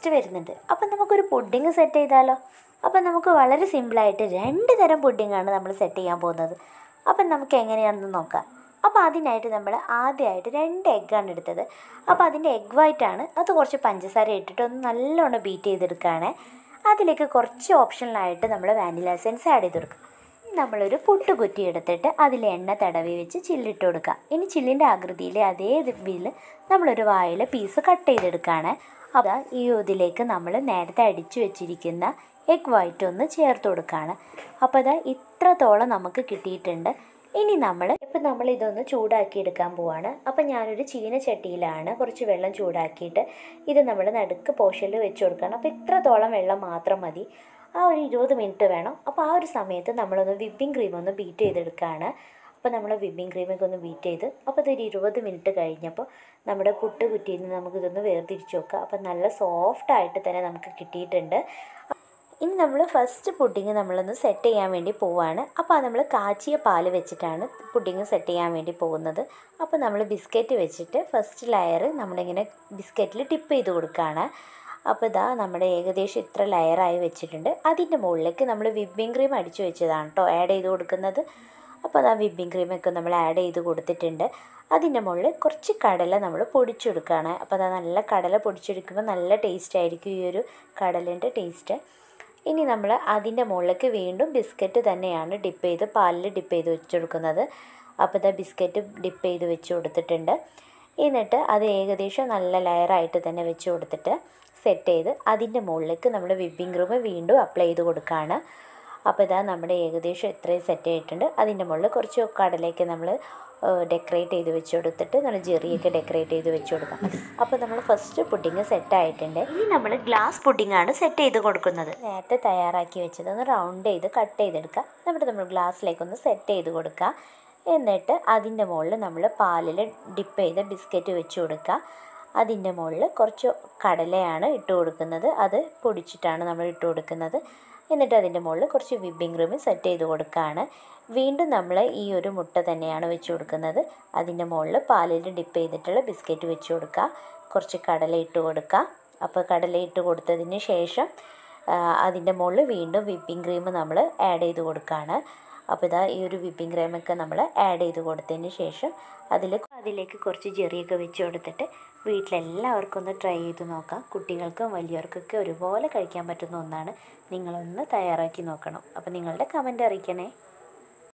guest വരുന്നുണ്ട് അപ്പം നമുക്കൊരു പുഡിങ് സെറ്റ് ചെയ്താലോ അപ്പം നമുക്ക് വളരെ സിമ്പിളായിട്ട് രണ്ട് തരം പുഡിങ്ങാണ് നമ്മൾ സെറ്റ് ചെയ്യാൻ പോകുന്നത് അപ്പം നമുക്ക് എങ്ങനെയാണെന്ന് നോക്കാം അപ്പോൾ അതിനായിട്ട് നമ്മൾ ആദ്യമായിട്ട് രണ്ട് എഗ്ഗാണ് എടുത്തത് അപ്പോൾ അതിൻ്റെ എഗ് വൈറ്റാണ് അത് കുറച്ച് പഞ്ചസാര ഇട്ടിട്ട് ഒന്ന് നല്ലോണം ബീറ്റ് ചെയ്തെടുക്കുകയാണ് അതിലേക്ക് കുറച്ച് ഓപ്ഷണലായിട്ട് നമ്മൾ വാനില എസൻസ് ആഡ് ചെയ്ത് കൊടുക്കുക നമ്മളൊരു പുട്ടുകുറ്റി എടുത്തിട്ട് അതിൽ എണ്ണ തടവി വെച്ച് ചില്ലിട്ട് കൊടുക്കുക ഇനി ചില്ലിൻ്റെ ആകൃതിയിൽ അതേ ഇതിൽ നമ്മളൊരു വായിൽ പീസ് കട്ട് ചെയ്തെടുക്കുകയാണ് അത് ഈ ഇതിലേക്ക് നമ്മൾ നേരത്തെ അടിച്ചു വെച്ചിരിക്കുന്ന എഗ് വൈറ്റ് ഒന്ന് ചേർത്ത് കൊടുക്കുകയാണ് അപ്പോൾ അതാ ഇത്രത്തോളം നമുക്ക് കിട്ടിയിട്ടുണ്ട് ഇനി നമ്മൾ ഇപ്പം നമ്മൾ ഇതൊന്ന് ചൂടാക്കി എടുക്കാൻ പോവാണ് അപ്പം ഞാനൊരു ചീനച്ചട്ടിയിലാണ് കുറച്ച് വെള്ളം ചൂടാക്കിയിട്ട് ഇത് നമ്മൾ നടുക്ക് പോഷനിൽ വെച്ച് കൊടുക്കണം അപ്പോൾ ഇത്രത്തോളം വെള്ളം മാത്രം മതി ആ ഒരു ഇരുപത് മിനിറ്റ് വേണം അപ്പോൾ ആ ഒരു സമയത്ത് നമ്മളൊന്ന് വിപ്പിംഗ് ക്രീം ഒന്ന് ബീറ്റ് ചെയ്തെടുക്കുകയാണ് അപ്പോൾ നമ്മൾ വിപ്പിംഗ് ക്രീമൊക്കെ ഒന്ന് ബീറ്റ് ചെയ്ത് അപ്പോൾ ഇതൊരു ഇരുപത് മിനിറ്റ് കഴിഞ്ഞപ്പോൾ നമ്മുടെ പുട്ട് കുറ്റിയിൽ നിന്ന് നമുക്കിതൊന്ന് വേർതിരിച്ച് നോക്കാം അപ്പോൾ നല്ല സോഫ്റ്റായിട്ട് തന്നെ നമുക്ക് കിട്ടിയിട്ടുണ്ട് ഇനി നമ്മൾ ഫസ്റ്റ് പുഡിങ് നമ്മളൊന്ന് സെറ്റ് ചെയ്യാൻ വേണ്ടി പോവുകയാണ് അപ്പോൾ നമ്മൾ കാച്ചിയ പാൽ വെച്ചിട്ടാണ് പുഡിങ് സെറ്റ് ചെയ്യാൻ വേണ്ടി പോകുന്നത് അപ്പോൾ നമ്മൾ ബിസ്ക്കറ്റ് വെച്ചിട്ട് ഫസ്റ്റ് ലെയർ നമ്മളിങ്ങനെ ബിസ്ക്കറ്റിൽ ടിപ്പ് ചെയ്ത് കൊടുക്കുകയാണ് അപ്പോൾ ഇതാ നമ്മുടെ ഏകദേശം ഇത്ര ലെയറായി വെച്ചിട്ടുണ്ട് അതിൻ്റെ മുകളിലേക്ക് നമ്മൾ വിപ്പിംഗ് ക്രീം അടിച്ചു വെച്ചതാണ് കേട്ടോ ആഡ് ചെയ്ത് കൊടുക്കുന്നത് അപ്പോൾ അതാ വിപ്പിംഗ് ക്രീമൊക്കെ നമ്മൾ ആഡ് ചെയ്ത് കൊടുത്തിട്ടുണ്ട് അതിൻ്റെ മുകളിൽ കുറച്ച് കടല നമ്മൾ പൊടിച്ചെടുക്കുകയാണ് അപ്പോൾ അതാ നല്ല കടല പൊടിച്ചെടുക്കുമ്പോൾ നല്ല ടേസ്റ്റ് ആയിരിക്കും ഈ ഒരു കടലിൻ്റെ ടേസ്റ്റ് ഇനി നമ്മൾ അതിൻ്റെ മുകളിലേക്ക് വീണ്ടും ബിസ്ക്കറ്റ് തന്നെയാണ് ഡിപ്പ് ചെയ്ത് പാലിൽ ഡിപ്പ് ചെയ്ത് വെച്ച് കൊടുക്കുന്നത് അപ്പോൾ ഇതാ ബിസ്ക്കറ്റ് ഡിപ്പ് ചെയ്ത് വെച്ച് കൊടുത്തിട്ടുണ്ട് എന്നിട്ട് അത് ഏകദേശം നല്ല ലെയറായിട്ട് തന്നെ വെച്ച് കൊടുത്തിട്ട് സെറ്റ് ചെയ്ത് അതിൻ്റെ മുകളിലേക്ക് നമ്മൾ വിപ്പിംഗ് ക്രീം വീണ്ടും അപ്ലൈ ചെയ്ത് കൊടുക്കുകയാണ് അപ്പോൾ ഇതാ നമ്മുടെ ഏകദേശം ഇത്രയും സെറ്റ് ആയിട്ടുണ്ട് അതിൻ്റെ മുകളിൽ കുറച്ച് കടലേക്ക് നമ്മൾ ഡെക്കറേറ്റ് ചെയ്ത് വെച്ച് കൊടുത്തിട്ട് നമ്മൾ ജെറിയൊക്കെ ഡെക്കറേറ്റ് ചെയ്ത് വെച്ച് കൊടുക്കാം അപ്പോൾ നമ്മൾ ഫസ്റ്റ് പുഡിങ് സെറ്റ് ആയിട്ടുണ്ട് ഇനി നമ്മൾ ഗ്ലാസ് പുഡിങ്ങാണ് സെറ്റ് ചെയ്ത് കൊടുക്കുന്നത് നേരത്തെ തയ്യാറാക്കി വെച്ചത് ഒന്ന് റൗണ്ട് ചെയ്ത് കട്ട് ചെയ്തെടുക്കുക എന്നിട്ട് നമ്മൾ ഗ്ലാസ്സിലേക്കൊന്ന് സെറ്റ് ചെയ്ത് കൊടുക്കുക എന്നിട്ട് അതിൻ്റെ മുകളിൽ നമ്മൾ പാലിൽ ഡിപ്പ് ചെയ്ത ബിസ്ക്കറ്റ് വെച്ച് കൊടുക്കുക അതിൻ്റെ മുകളിൽ കുറച്ച് കടലയാണ് ഇട്ട് കൊടുക്കുന്നത് അത് പൊടിച്ചിട്ടാണ് നമ്മൾ ഇട്ട് കൊടുക്കുന്നത് എന്നിട്ട് അതിൻ്റെ മുകളിൽ കുറച്ച് വിപ്പിംഗ് ക്രീം സെറ്റ് ചെയ്ത് കൊടുക്കുകയാണ് വീണ്ടും നമ്മൾ ഈ ഒരു മുട്ട തന്നെയാണ് വെച്ച് കൊടുക്കുന്നത് അതിൻ്റെ മുകളിൽ പാലിൽ ഡിപ്പ് ചെയ്തിട്ടുള്ള ബിസ്ക്കറ്റ് വെച്ച് കൊടുക്കുക കുറച്ച് കടല ഇട്ട് കൊടുക്കുക അപ്പോൾ കടല ഇട്ട് കൊടുത്തതിന് ശേഷം അതിൻ്റെ മുകളിൽ വീണ്ടും വിപ്പിംഗ് ക്രീം നമ്മൾ ആഡ് ചെയ്ത് കൊടുക്കുകയാണ് അപ്പോൾ ഇതാ ഈ ഒരു വിപ്പിംഗ് ക്രീമൊക്കെ നമ്മൾ ആഡ് ചെയ്ത് കൊടുത്തതിന് ശേഷം അതിൽ അതിലേക്ക് കുറച്ച് ജെറിയൊക്കെ വെച്ച് കൊടുത്തിട്ട് വീട്ടിലെല്ലാവർക്കും ഒന്ന് ട്രൈ ചെയ്ത് നോക്കാം കുട്ടികൾക്കും വലിയവർക്കൊക്കെ ഒരുപോലെ കഴിക്കാൻ പറ്റുന്ന ഒന്നാണ് നിങ്ങളൊന്ന് തയ്യാറാക്കി നോക്കണം അപ്പോൾ നിങ്ങളുടെ കമൻറ്റ് അറിയിക്കണേ